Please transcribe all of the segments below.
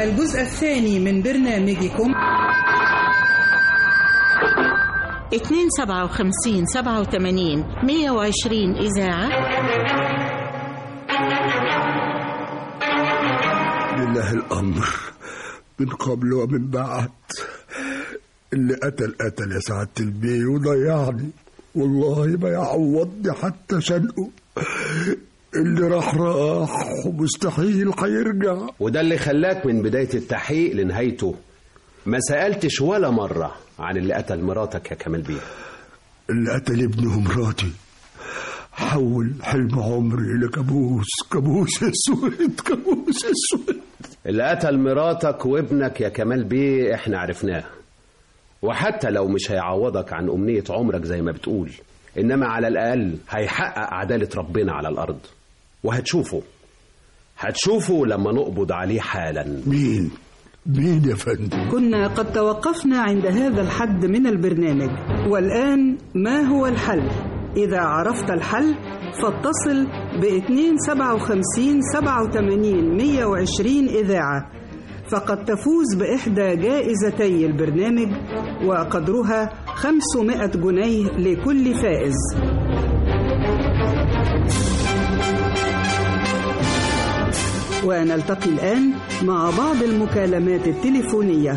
الجزء الثاني من برنامجكم 257 87 120 إذاعة لله الأمر من قبل ومن بعد اللي قتل قتل يا سعادة البي وضيعني والله ما يعوضني حتى شنقه اللي راح راح ومستحيل هيرجع وده اللي خلاك من بداية التحقيق لنهايته ما سألتش ولا مرة عن اللي قتل مراتك يا كمال بيه اللي قتل ابني ومراتي حول حلم عمري لكابوس كابوس اسود كابوس اسود اللي قتل مراتك وابنك يا كمال بيه احنا عرفناه وحتى لو مش هيعوضك عن أمنية عمرك زي ما بتقول إنما على الأقل هيحقق عدالة ربنا على الأرض وهتشوفه هتشوفه لما نقبض عليه حالا مين مين يا فندم كنا قد توقفنا عند هذا الحد من البرنامج والآن ما هو الحل؟ إذا عرفت الحل فاتصل ب 257 87 120 إذاعة فقد تفوز بإحدى جائزتي البرنامج وقدرها 500 جنيه لكل فائز ونلتقي الآن مع بعض المكالمات التليفونية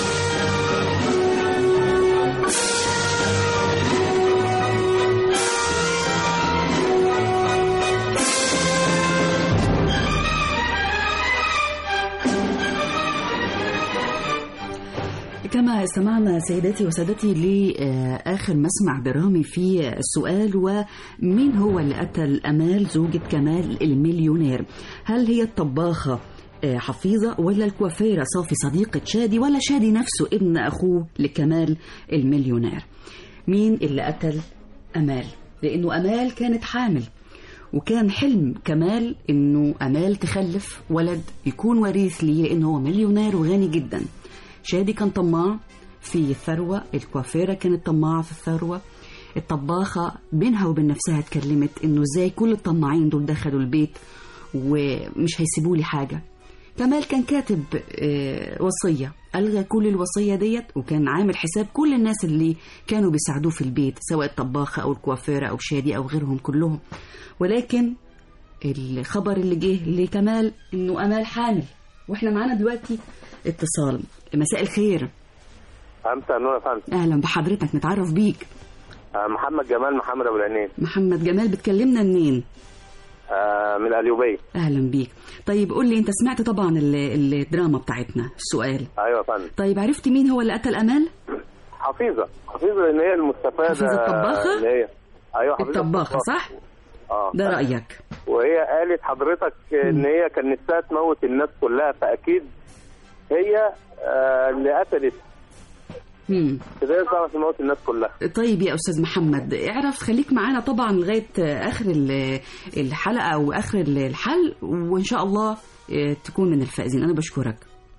كما استمعنا سيداتي وسادتي لآخر مسمع درامي في السؤال ومين هو اللي قتل أمال زوجة كمال المليونير هل هي الطباخة آه، حفيظة ولا الكوافيرة صافي صديقة شادي ولا شادي نفسه ابن أخوه لكمال المليونير مين اللي قتل أمال لأنه أمال كانت حامل وكان حلم كمال انه امال تخلف ولد يكون وريث ليه لانه هو مليونير وغني جدا شادي كان طماع في الثروة الكوافيرة كانت طماعة في الثروة الطباخة بينها وبين نفسها اتكلمت انه ازاي كل الطماعين دول دخلوا البيت ومش هيسيبوا لي حاجة كمال كان كاتب آه، وصية ألغى كل الوصية ديت وكان عامل حساب كل الناس اللي كانوا بيساعدوه في البيت سواء الطباخة أو الكوافيرة أو شادي أو غيرهم كلهم ولكن الخبر اللي جه لكمال إنه أمال حامل وإحنا معانا دلوقتي اتصال مساء الخير امساء النور يا فندم أهلا بحضرتك نتعرف بيك آه، محمد جمال محمد ابو العينين محمد جمال بتكلمنا منين آه، من القليوبيه أهلا بيك طيب قول لي أنت سمعت طبعا ال- الدراما بتاعتنا السؤال ايوه يا فندم طيب عرفت مين هو اللي قتل أمال حفيظه حفيظه ان هي المستفاده حفيظة الطباخة؟ اللي هي ايوه حفيظه الطباخة صح؟ اه ده رأيك وهي قالت حضرتك ان هي كان نفسها تموت الناس كلها فاكيد هي آه، اللي قتلت مم. كده هي تعرف تموت الناس كلها طيب يا استاذ محمد اعرف خليك معانا طبعا لغايه اخر ال- الحلقه او اخر الحل وان شاء الله اه، تكون من الفائزين انا بشكرك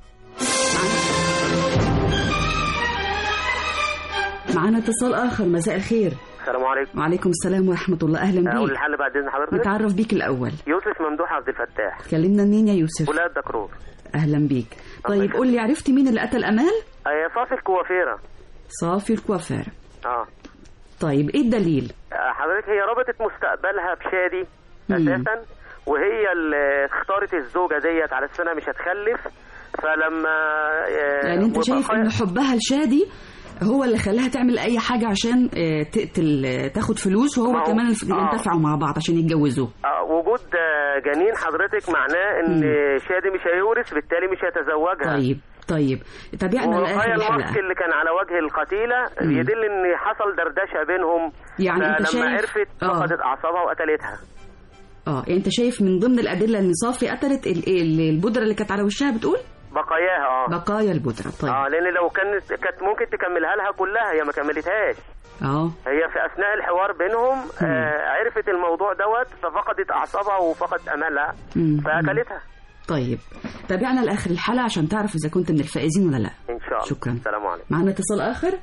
معانا- معانا اتصال اخر مساء الخير السلام عليكم وعليكم السلام ورحمه الله اهلا اقول بيك الحل بعد اذن حضرتك نتعرف بيك الاول يوسف ممدوح عبد الفتاح كلمنا منين يا يوسف ولاد دكرور اهلا بيك طيب قول لي عرفت مين اللي قتل امال هي صافي الكوافيره صافي الكوافير اه طيب ايه الدليل آه، حضرتك هي ربطت مستقبلها بشادي مم. اساسا وهي اللي اختارت الزوجه ديت على السنه مش هتخلف فلما آه، يعني انت شايف وبقايا- ان حبها لشادي هو اللي خلاها تعمل اي حاجه عشان آه، تقتل آه، تاخد فلوس ما وهو هو- كمان الف- آه. ينتفعوا مع بعض عشان يتجوزوا آه، وجود آه، جنين حضرتك معناه ان شادي مش هيورث بالتالي مش هيتزوجها طيب طيب تابعنا وبقايا لاخر الماسك الحلقه اللي كان على وجه القتيله مم. يدل ان حصل دردشه بينهم يعني انت فلما شايف- عرفت آه. فقدت اعصابها وقتلتها اه يعني انت شايف من ضمن الادله ان صافي قتلت ال- ال- البودره اللي كانت على وشها بتقول بقاياها اه بقايا البودره طيب اه لان لو كانت كانت ممكن تكملها لها كلها هي ما كملتهاش اه هي في اثناء الحوار بينهم آه عرفت الموضوع دوت ففقدت اعصابها وفقدت املها مم. فاكلتها طيب تابعنا لاخر الحلقه عشان تعرف اذا كنت من الفائزين ولا لا ان شاء الله شكرا السلام عليكم معنا اتصال اخر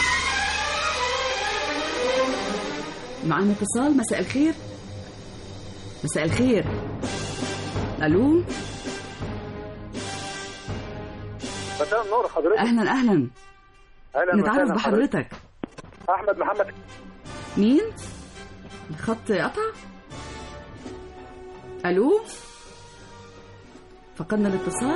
معنا اتصال مساء الخير مساء الخير الو مساء النور حضرتك اهلا اهلا اهلا نتعرف وسهلا بحضرتك احمد محمد مين الخط قطع الو فقدنا الاتصال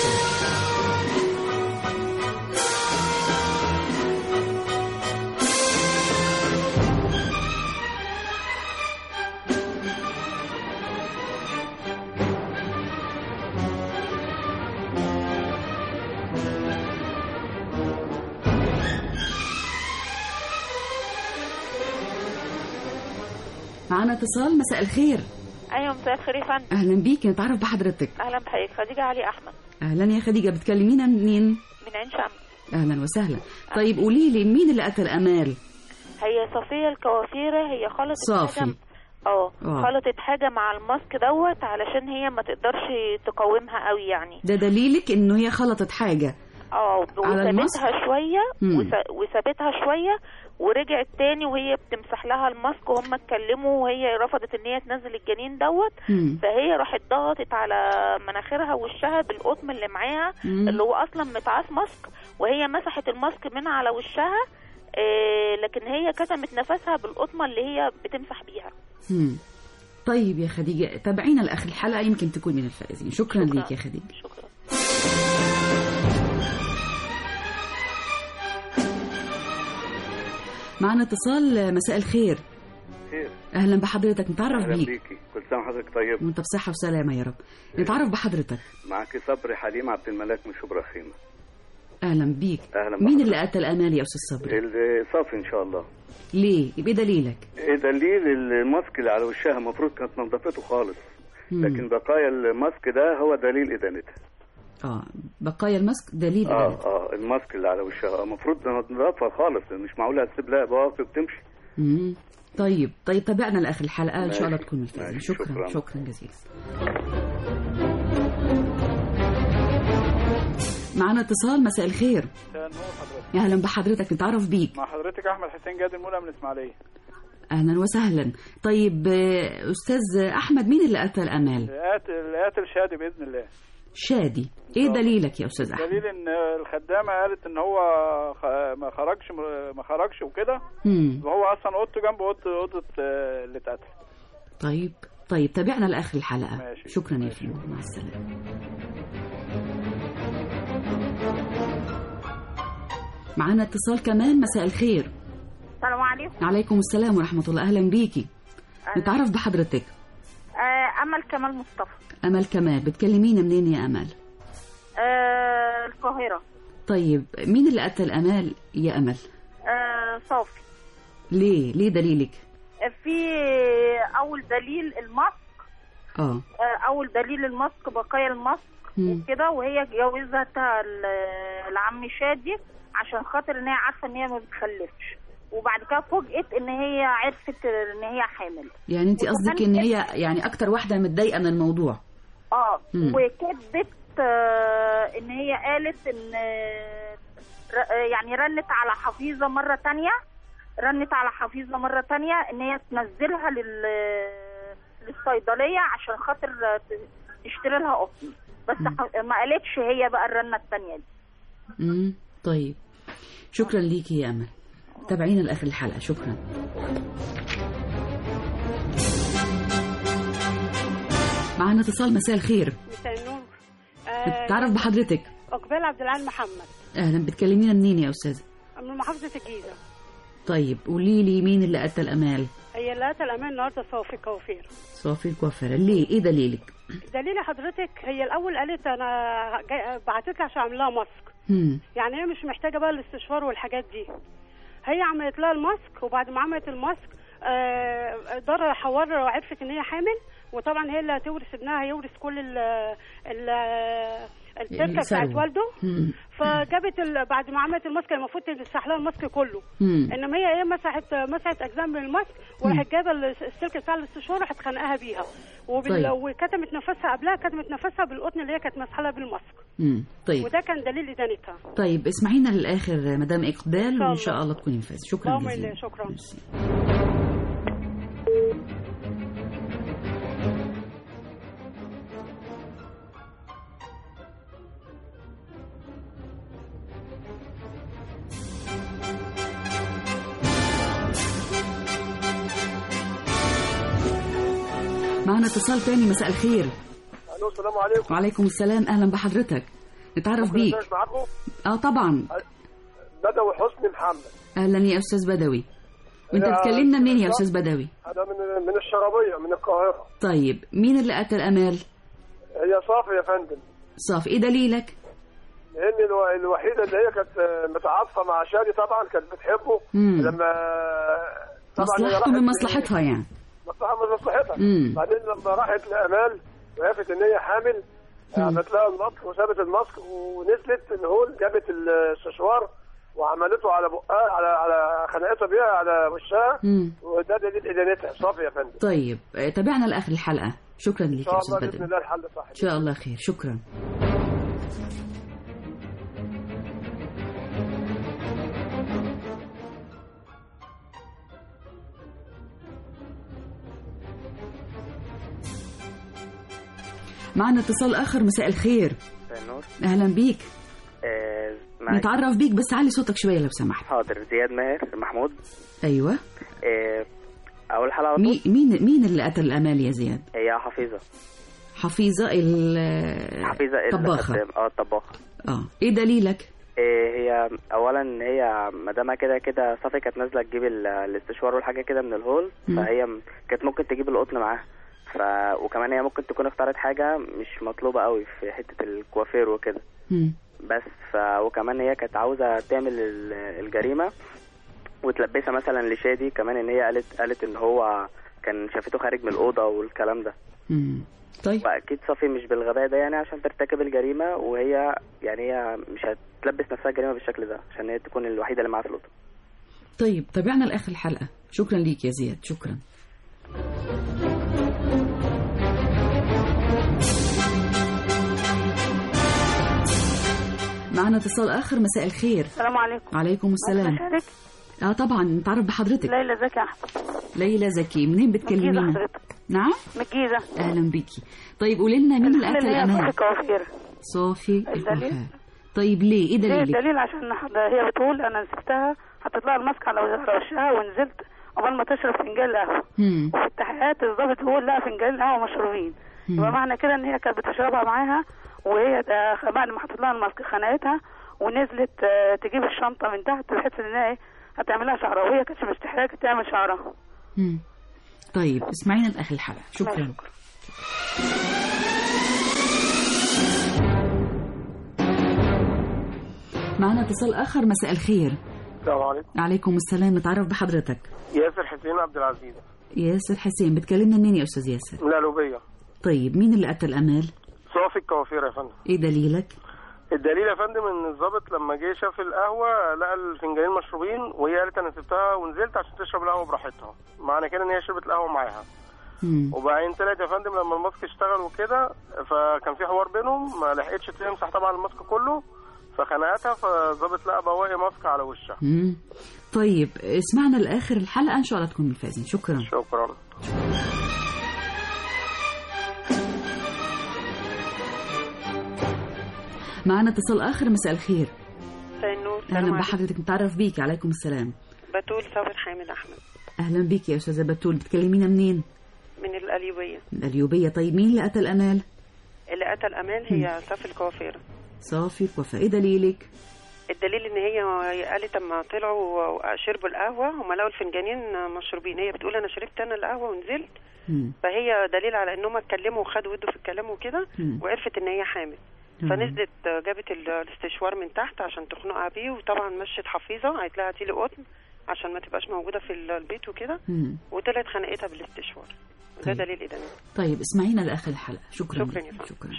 معانا اتصال مساء الخير ايوه مساء الخير يا فندم اهلا بيك نتعرف بحضرتك اهلا بحضرتك خديجه علي احمد اهلا يا خديجه بتكلمينا منين من عين شمس اهلا وسهلا طيب قولي لي مين اللي قتل امال هي صفيه الكوافيره هي خلطت صافي. حاجه اه آه. خلطت حاجه مع الماسك دوت علشان هي ما تقدرش تقاومها قوي يعني ده دليلك انه هي خلطت حاجه اه على الماسك؟ وسابتها شويه مم. وس- وسابتها شويه ورجعت تاني وهي بتمسح لها الماسك وهم اتكلموا وهي رفضت ان هي تنزل الجنين دوت مم. فهي راحت ضغطت على مناخيرها وشها بالقطم اللي معاها مم. اللي هو اصلا متعاص ماسك وهي مسحت الماسك من على وشها آه، لكن هي كتمت نفسها بالقطمه اللي هي بتمسح بيها مم. طيب يا خديجه تابعينا لاخر الحلقه يمكن تكون من الفائزين شكرا, شكراً. ليك يا خديجه شكرا معنا اتصال مساء الخير خير اهلا بحضرتك نتعرف اهلا بيك بيكي كل سنه وحضرتك طيب وانت بصحه وسلامه يا رب نتعرف بحضرتك معاكي صبري حليم عبد الملاك من شبرا خيمه اهلا بيك أهلاً مين بحضرتك. اللي قتل امال يا استاذ صبري اللي صافي ان شاء الله ليه يبقى إيه دليلك ايه دليل الماسك اللي على وشها المفروض كانت نظفته خالص مم. لكن بقايا الماسك ده هو دليل ادانتها اه بقايا الماسك دليل اه إدانتك. اه الماسك اللي على وشها المفروض نضافها خالص مش معقول هتسيب لها بواقي وتمشي مم. طيب طيب تابعنا لاخر الحلقه ان شاء الله ماشي. تكون الفائزين ماشي. شكرا شكراً. شكرا جزيلا معنا اتصال مساء الخير مساء النور حضرتك يا اهلا بحضرتك نتعرف بيك مع حضرتك احمد حسين جاد المولى من اسماعيليه اهلا وسهلا طيب آه، استاذ احمد مين اللي قتل امال القاتل القاتل شادي باذن الله شادي ايه آه. دليلك يا استاذ احمد دليل ان الخدامه قالت ان هو خ- ما خرجش ما خرجش وكده مم. وهو اصلا اوضته جنب اوضه اوضه آه، اللي اتقتل طيب طيب تابعنا لاخر الحلقه ماشي. شكرا يا ماشي. فندم مع السلامه معانا اتصال كمان مساء الخير السلام عليكم عليكم السلام ورحمه الله اهلا بيكي نتعرف بحضرتك آه امل كمال مصطفى امل كمال بتكلمينا منين يا امل آه القاهره طيب مين اللي قتل امال يا امل آه صافي ليه ليه دليلك آه، في اول دليل الماسك اه آه اول دليل الماسك بقايا الماسك مم. وكده وهي جوزتها ل- لعم شادي عشان خاطر ان هي عارفه ان هي ما بتخلفش وبعد كده فوجئت ان هي عرفت ان هي حامل يعني انت قصدك ان هي يعني اكتر واحده متضايقه من الموضوع اه مم. وكذبت آه ان هي قالت ان آه، ر- آه، يعني رنت على حفيظه مره تانية رنت على حفيظه مره تانية ان هي تنزلها لل للصيدليه عشان خاطر آه، ت- تشتري لها قطن بس ح- ما قالتش هي بقى الرنه التانية دي امم طيب شكرا ليكي يا امل تابعينا لاخر الحلقه شكرا معنا اتصال مساء الخير مساء النور تعرف بحضرتك اقبال عبد العال محمد اهلا بتكلمينا منين يا استاذه من محافظه الجيزه طيب قولي لي مين اللي قتل امال هي اللي قتل امان النهارده صافي كوافير صافي الكوافيره ليه ايه دليلك دليل حضرتك هي الاول قالت انا جاي بعتت لي عشان اعمل لها ماسك هم. يعني هي مش محتاجه بقى الاستشفار والحاجات دي هي عملت لها الماسك وبعد ما عملت الماسك آه، دار حوار عرفت ان هي حامل وطبعا هي اللي هتورث ابنها هيورث كل ال ال التركه بتاعت الثروة. والده هم. فجابت ال... بعد ما عملت الماسك المفروض تمسح لها الماسك كله هم. انما هي ايه مسحت مسحت اجزاء من الماسك وراحت جايبه ال- السلك بتاع الاستشوار راحت خانقاها بيها وبال... طيب. وكتمت نفسها قبلها كتمت نفسها بالقطن اللي هي كانت مسحه لها بالماسك هم. طيب وده كان دليل ادانتها طيب اسمعينا للاخر مدام اقبال شاء وان شاء الله. الله تكوني مفاز شكرا اللهم جزيلا إلا شكرا ميرسي. معنا اتصال تاني مساء الخير الو السلام عليكم وعليكم السلام اهلا بحضرتك نتعرف بيك ممكن معاكم اه طبعا بدوي حسني محمد اهلا يا استاذ بدوي وانت يا بتكلمنا منين يا أستاذ استاذ بدوي انا من من الشرابيه من القاهره طيب مين اللي قتل امال هي صافي يا فندم صاف ايه دليلك لان الو- الوحيده اللي هي كانت متعاطفه مع شادي طبعا كانت بتحبه مم. لما طبعا هي مصلحته راحت- من مصلحتها يعني مصلحه من مصلحتها مم. بعدين لما راحت لامال وعرفت ان هي حامل عملت لها الماسك وسابت الماسك ونزلت الهول جابت السشوار وعملته على بقها على على خنقتها بيها على وشها مم. وده دليل ادانتها صافي يا فندم طيب آه، تابعنا لاخر الحلقه شكرا ان ليك شاء يا الله استاذ باذن بدوي الله الحل صح ان شاء الله خير شكرا معنا اتصال اخر مساء الخير النور اهلا بيك آه معك نتعرف بيك بس علي صوتك شويه لو سمحت حاضر زياد ماهر محمود ايوه آه اول حلقه على طول مين مين مين اللي قتل امال يا زياد هي حفيظه حفيظه ال حفيظه طباخه الخدام. اه الطباخه اه ايه دليلك آه هي اولا هي مدامها كده كده صافي كانت نازله تجيب ال- الاستشوار والحاجه كده من الهول مم. فهي م- كانت ممكن تجيب القطن معاها ف وكمان هي ممكن تكون اختارت حاجه مش مطلوبه قوي في حته الكوافير وكده مم. بس ف وكمان هي كانت عاوزه تعمل ال- الجريمه وتلبسها مثلا لشادي كمان ان هي قالت قالت ان هو كان شافته خارج من الاوضه والكلام ده مم. طيب فاكيد صافي مش بالغباء ده يعني عشان ترتكب الجريمه وهي يعني هي مش هتلبس نفسها الجريمه بالشكل ده عشان هي تكون الوحيده اللي معاها في الاوضه طيب تابعنا لاخر الحلقه شكرا ليك يا زياد شكرا معنا اتصال اخر مساء الخير السلام عليكم وعليكم السلام مشارك اه طبعا نتعرف بحضرتك ليلى زكي احمد ليلى زكي منين مجيزة بتكلمينا حضرتك نعم من الجيزه اهلا بيكي طيب قولي لنا مين اللي الحالة قتل اللي هي امال صافي كوافير صافي الدليل؟ الكوافير طيب ليه ايه ليه دليلك الدليل عشان حد- هي بتقول انا مسكتها حطيت لها الماسك على على وشها ونزلت قبل ما تشرب فنجان القهوه مم. وفي التحقيقات الضابط بيقول لا فنجان القهوه مشروبين مم. يبقى معنى كده ان هي كانت بتشربها معاها وهي آه، بعد ما حطت لها الماسك خنقتها ونزلت آه، تجيب الشنطه من تحت بحيث ان هي إيه، هتعمل لها شعرها وهي كانتش مستحيله تعمل شعرها مم. طيب اسمعينا لاخر الحلقه شكرا معنا اتصال اخر مساء الخير السلام عليكم عليكم السلام نتعرف بحضرتك ياسر حسين عبد العزيز ياسر حسين بتكلمنا منين يا استاذ ياسر من القلوبيه طيب مين اللي قتل امال صافي الكوافير يا فندم ايه دليلك الدليل يا فندم ان الضابط لما جه شاف القهوه لقى الفنجانين مشروبين وهي قالت انا سبتها ونزلت عشان تشرب القهوه براحتها معنى كده ان هي شربت القهوه معاها مم. وبعدين طلعت يا فندم لما الماسك اشتغل وكده فكان في حوار بينهم ما لحقتش تمسح طبعا الماسك كله فخنقتها فالظابط لقى بواقي ماسك على وشها مم. طيب اسمعنا لاخر الحلقه ان شاء الله تكون من الفائزين شكرا شكرا معنا اتصال اخر مساء الخير مساء النور اهلا بحضرتك نتعرف بيك عليكم السلام بتول صابر حامد احمد اهلا بيك يا استاذه بتول بتكلمينا منين من القليوبيه من القليوبيه طيب مين اللي قتل امال اللي قتل امال هي صافي الكوافيره صافي وفاء ايه دليلك الدليل ان هي قالت اما طلعوا وشربوا القهوه هم لقوا الفنجانين مشروبين هي بتقول انا شربت انا القهوه ونزلت مم. فهي دليل على انهم اتكلموا وخدوا ودوا في الكلام وكده مم. وعرفت ان هي حامل مم. فنزلت جابت ال- الاستشوار من تحت عشان تخنقها بيه وطبعا مشت حفيظه قالت لها هاتي لي قطن عشان ما تبقاش موجوده في ال- البيت وكده مم. وطلعت خنقتها بالاستشوار ده طيب. دليل ادانه طيب اسمعينا لاخر الحلقه شكرا شكرا لك. يا فندم. شكرا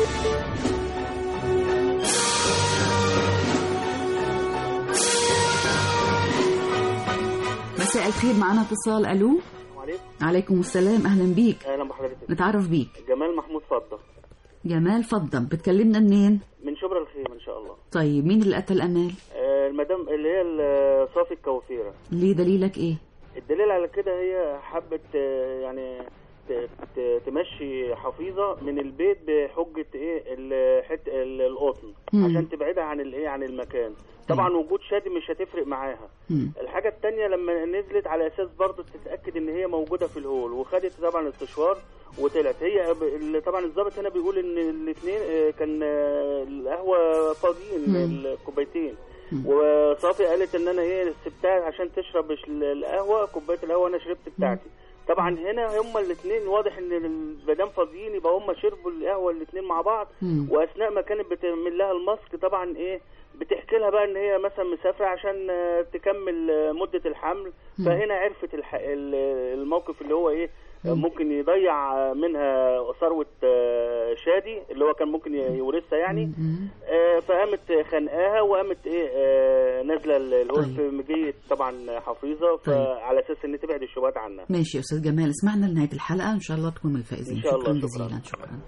مساء الخير معنا اتصال الو عليكم عليكم السلام اهلا بيك اهلا بحضرتك نتعرف بيك جمال محمود فضه جمال فضل بتكلمنا منين من شبرا الخيمه ان شاء الله طيب مين اللي قتل امال آه، المدام اللي هي ال- صافي الكوافيره ليه دليلك ايه الدليل على كده هي حبت آه، يعني ت- ت- تمشي حفيظه من البيت بحجه ايه الحت ال- القطن مم. عشان تبعدها عن الايه عن المكان طبعا وجود شادي مش هتفرق معاها مم. الحاجه التانية لما نزلت على اساس برضه تتاكد ان هي موجوده في الهول وخدت طبعا استشوار وطلعت هي ب- ال- طبعا الضابط هنا بيقول ان الاثنين كان آه، القهوه فاضيين مم. الكوبايتين وصافي قالت ان انا ايه سبتها عشان تشرب ال- القهوه كوبايه القهوه انا شربت بتاعتي طبعا هنا هما الاثنين واضح ان ما دام فاضيين يبقى هما شربوا القهوه الاثنين مع بعض مم. واثناء ما كانت بتعمل لها الماسك طبعا ايه بتحكي لها بقى ان هي مثلا مسافره عشان آه، تكمل آه، مده الحمل مم. فهنا عرفت الح... ال- الموقف اللي هو ايه آه، مم. ممكن يضيع منها ثروه آه، شادي اللي هو كان ممكن ي- يورثها يعني آه، فقامت خانقاها وقامت ايه آه، نازله ال- الهول طيب. في مجيه طبعا حفيظه فعلى اساس ان تبعد الشبهات عنها ماشي يا أستاذ جمال اسمعنا لنهاية الحلقة إن شاء الله تكون من الفائزين إن شاء الله، شكرا شكراً. جزيلا شكرا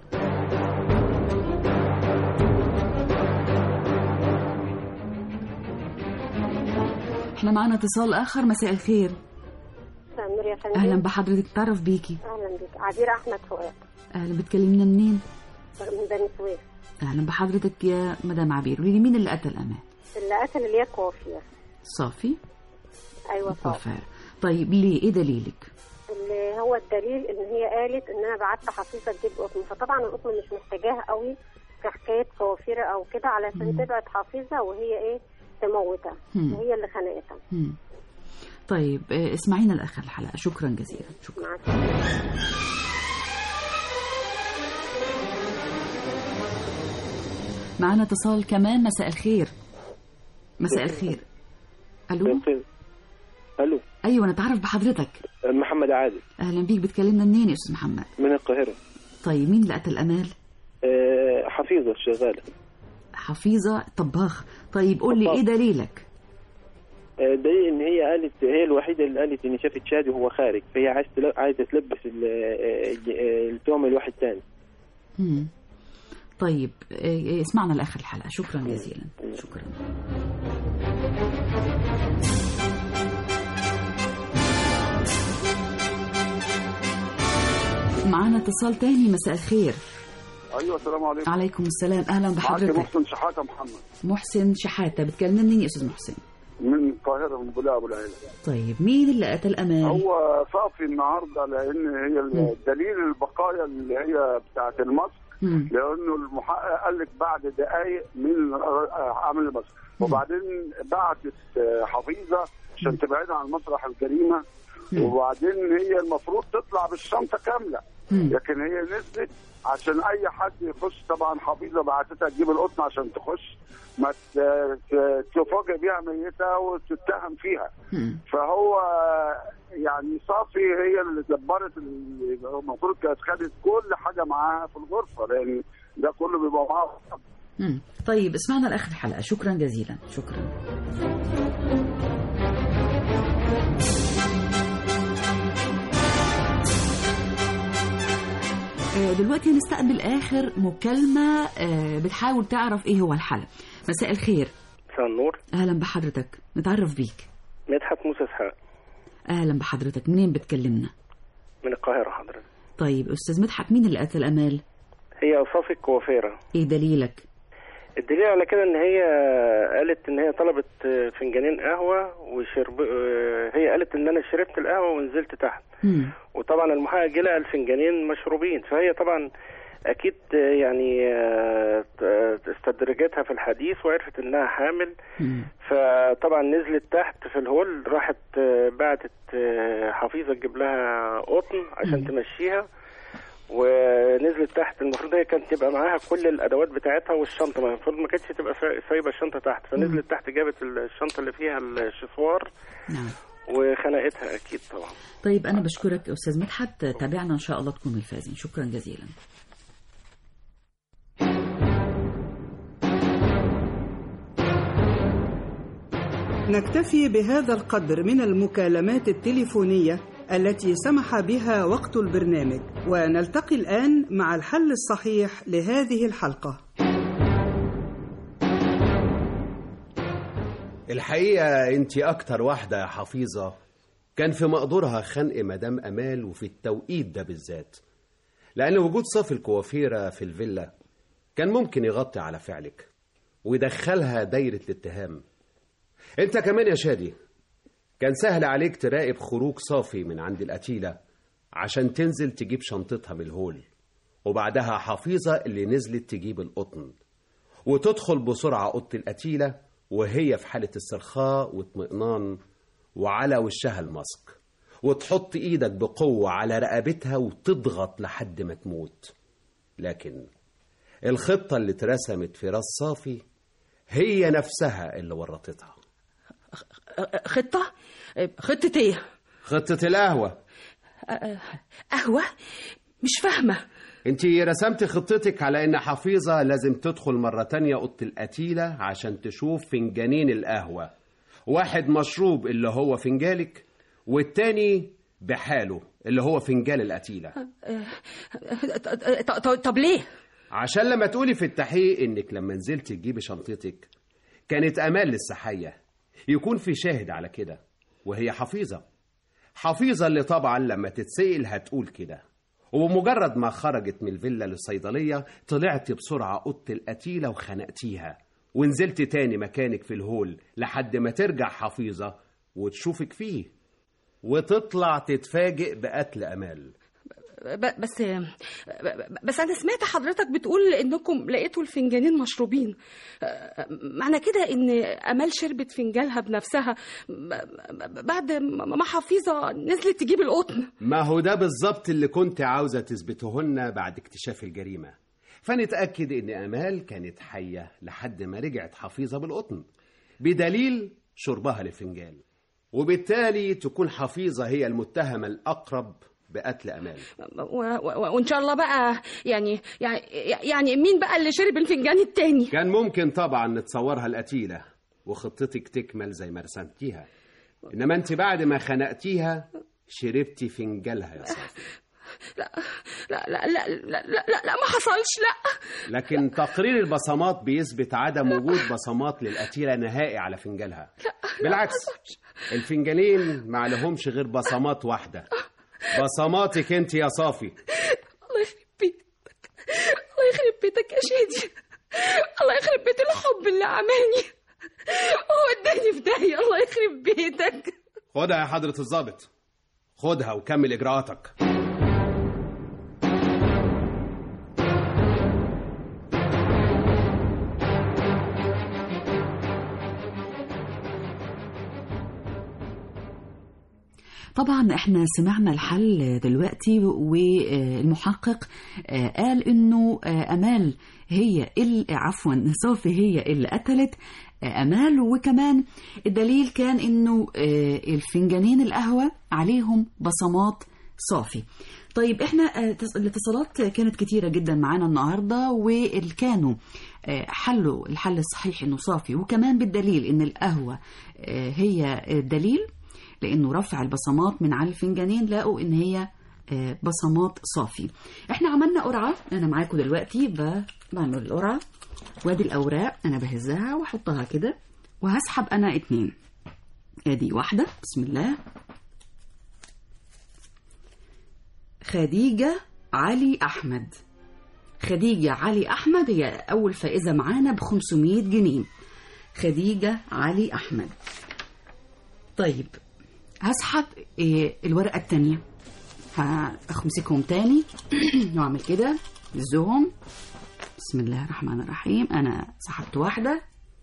احنا معانا اتصال آخر مساء الخير مساء النور يا فندم أهلا بحضرتك تعرف بيكي اهلا بك عبير احمد فؤاد أهلا بتكلمنا منين من بني سويف أهلا بحضرتك يا مدام عبير قولي لي مين اللي قتل أمان اللي قتل اللي هي كوافير صافي ايوه صح وفاء طيب ليه إيه دليلك اللي هو الدليل ان هي قالت ان انا بعت حفيظه تجيب قطن فطبعا القطن مش محتاجاها قوي في حكايه كوافيره او كده علشان تبعت حفيظه وهي ايه تموتها مم. وهي اللي خنقتها مم. طيب آه، اسمعينا لآخر الحلقة شكرا جزيلا شكرا مع السلامه معانا اتصال كمان مساء الخير مساء الخير الو الو ايوه نتعرف بحضرتك محمد عادل اهلا بيك بتكلمنا منين يا استاذ محمد من القاهرة طيب مين اللي قتل امال آه، حفيظة شغالة حفيظه طباخ طيب قول لي طباخ. ايه دليلك آه، دليل ان هي قالت هي الوحيدة اللي قالت ان شافت شادي وهو خارج فهي عايزة تل- عايزة تلبس ال- آه، آه، التهمة لواحد تاني مم. طيب آه، اسمعنا لاخر الحلقه شكرا جزيلا شكرا معانا اتصال تاني مساء الخير ايوه السلام عليكم عليكم السلام اهلا معاك بحضرتك محسن شحاته محمد محسن شحاته بتكلمنا منين يا استاذ محسن من القاهره من بولاق ابو العيله طيب مين اللي قتل امال هو صافي النهارده لان هي الدليل البقايا اللي هي بتاعت الماسك مم. لانه المحقق قال لك بعد دقائق من آه، عمل الماسك وبعدين بعتت آه، حفيظه عشان تبعدها عن مسرح الجريمه وبعدين هي المفروض تطلع بالشنطه كامله لكن هي نزلت عشان اي حد يخش طبعا حفيظه بعتتها تجيب القطن عشان تخش ما ت- ت- تفاجئ بيها ميته وتتهم فيها فهو يعني صافي هي اللي دبرت ال- المفروض كانت خدت كل حاجه معاها في الغرفه لان ده كله بيبقى معاها مم. طيب اسمعنا لاخر الحلقه شكرا جزيلا شكرا آه، دلوقتي هنستقبل اخر مكالمه آه، بتحاول تعرف ايه هو الحل مساء الخير مساء النور اهلا بحضرتك نتعرف بيك مدحت موسى اسحاق اهلا بحضرتك منين بتكلمنا من القاهرة حضرتك طيب استاذ مدحت مين اللي قتل امال هي صافي الكوافيرة ايه دليلك الدليل على كده ان هي قالت ان هي طلبت فنجانين قهوة وشرب هي قالت ان انا شربت القهوة ونزلت تحت مم. وطبعا المحقق جه لقى الفنجانين مشروبين فهي طبعا اكيد يعني استدرجتها في الحديث وعرفت انها حامل فطبعا نزلت تحت في الهول راحت بعتت حفيظه تجيب لها قطن عشان تمشيها ونزلت تحت المفروض هي كانت تبقى معاها كل الادوات بتاعتها والشنطه ما المفروض ما كانتش تبقى سايبه الشنطه تحت فنزلت تحت جابت الشنطه اللي فيها الشفوار نعم وخنقتها اكيد طبعا طيب انا بشكرك استاذ مدحت تابعنا ان شاء الله تكون من الفائزين شكرا جزيلا نكتفي بهذا القدر من المكالمات التليفونية التي سمح بها وقت البرنامج ونلتقي الآن مع الحل الصحيح لهذه الحلقة الحقيقة انت اكتر واحدة يا حفيظة كان في مقدورها خنق مدام امال وفي التوقيت ده بالذات لان وجود صافي الكوافيرة في الفيلا كان ممكن يغطي على فعلك ويدخلها دايرة الاتهام انت كمان يا شادي كان سهل عليك تراقب خروج صافي من عند القتيلة عشان تنزل تجيب شنطتها من الهول وبعدها حفيظة اللي نزلت تجيب القطن وتدخل بسرعة أوضة القتيلة وهي في حالة استرخاء واطمئنان وعلى وشها الماسك وتحط ايدك بقوة على رقبتها وتضغط لحد ما تموت لكن الخطة اللي اترسمت في راس صافي هي نفسها اللي ورطتها خطة خطة ايه خطة القهوة قهوة مش فاهمة انت رسمت خطتك على ان حفيظة لازم تدخل مرة تانية اوضة القتيلة عشان تشوف فنجانين القهوة واحد مشروب اللي هو فنجالك والتاني بحاله اللي هو فنجان القتيلة طب ليه عشان لما تقولي في التحقيق انك لما نزلت تجيبي شنطتك كانت امان للسحية يكون في شاهد على كده وهي حفيظة حفيظة اللي طبعا لما تتسأل هتقول كده وبمجرد ما خرجت من الفيلا للصيدلية طلعت بسرعة أوضة القتيلة وخنقتيها ونزلت تاني مكانك في الهول لحد ما ترجع حفيظة وتشوفك فيه وتطلع تتفاجئ بقتل أمال بس بس انا سمعت حضرتك بتقول انكم لقيتوا الفنجانين مشروبين معنى كده ان امال شربت فنجانها بنفسها بعد ما حفيظه نزلت تجيب القطن ما هو ده بالظبط اللي كنت عاوزة تثبته لنا بعد اكتشاف الجريمة فنتأكد إن أمال كانت حية لحد ما رجعت حفيظة بالقطن بدليل شربها للفنجان وبالتالي تكون حفيظة هي المتهمة الأقرب بقتل أمال و... و... وان شاء الله بقى يعني يعني يعني مين بقى اللي شرب الفنجان التاني كان ممكن طبعا نتصورها القتيلة وخطتك تكمل زي ما رسمتيها إنما أنت بعد ما خنقتيها شربتي فنجالها يا صافي لا لا لا لا لا لا, لا, لا ما حصلش لا لكن تقرير البصمات بيثبت عدم وجود بصمات للقتيلة نهائي على فنجالها بالعكس الفنجانين ما عليهمش غير بصمات واحدة بصماتك انت يا صافي الله يخرب بيتك الله يخرب بيتك يا شادي الله يخرب بيت الحب اللي عماني هو اداني في داهية الله يخرب بيتك خدها يا حضرة الضابط خدها وكمل إجراءاتك طبعا احنا سمعنا الحل دلوقتي والمحقق قال انه امال هي اللي عفوا صافي هي اللي قتلت امال وكمان الدليل كان انه الفنجانين القهوه عليهم بصمات صافي طيب احنا الاتصالات كانت كتيره جدا معانا النهارده واللي كانوا حلوا الحل الصحيح انه صافي وكمان بالدليل ان القهوه هي الدليل لانه رفع البصمات من على الفنجانين لقوا ان هي بصمات صافي احنا عملنا قرعه انا معاكم دلوقتي بعمل القرعه وادي الاوراق انا بهزها واحطها كده وهسحب انا اتنين ادي واحده بسم الله خديجه علي احمد خديجه علي احمد هي اول فائزه معانا ب 500 جنيه خديجه علي احمد طيب هسحب إيه الورقة التانية هأمسكهم تاني وأعمل كده زهم بسم الله الرحمن الرحيم أنا سحبت واحدة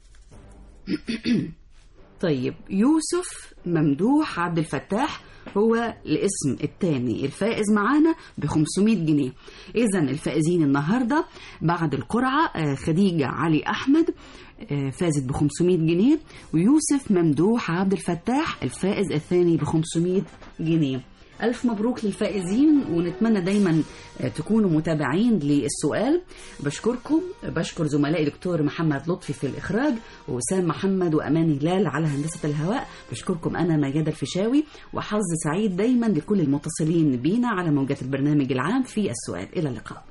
طيب يوسف ممدوح عبد الفتاح هو الاسم الثاني الفائز معانا ب 500 جنيه اذا الفائزين النهارده بعد القرعه خديجه علي احمد فازت ب 500 جنيه ويوسف ممدوح عبد الفتاح الفائز الثاني ب 500 جنيه ألف مبروك للفائزين ونتمنى دايما تكونوا متابعين للسؤال بشكركم بشكر زملائي دكتور محمد لطفي في الإخراج وسام محمد وأمان هلال على هندسة الهواء بشكركم أنا مجادة الفيشاوي وحظ سعيد دايما لكل المتصلين بينا على موجات البرنامج العام في السؤال إلى اللقاء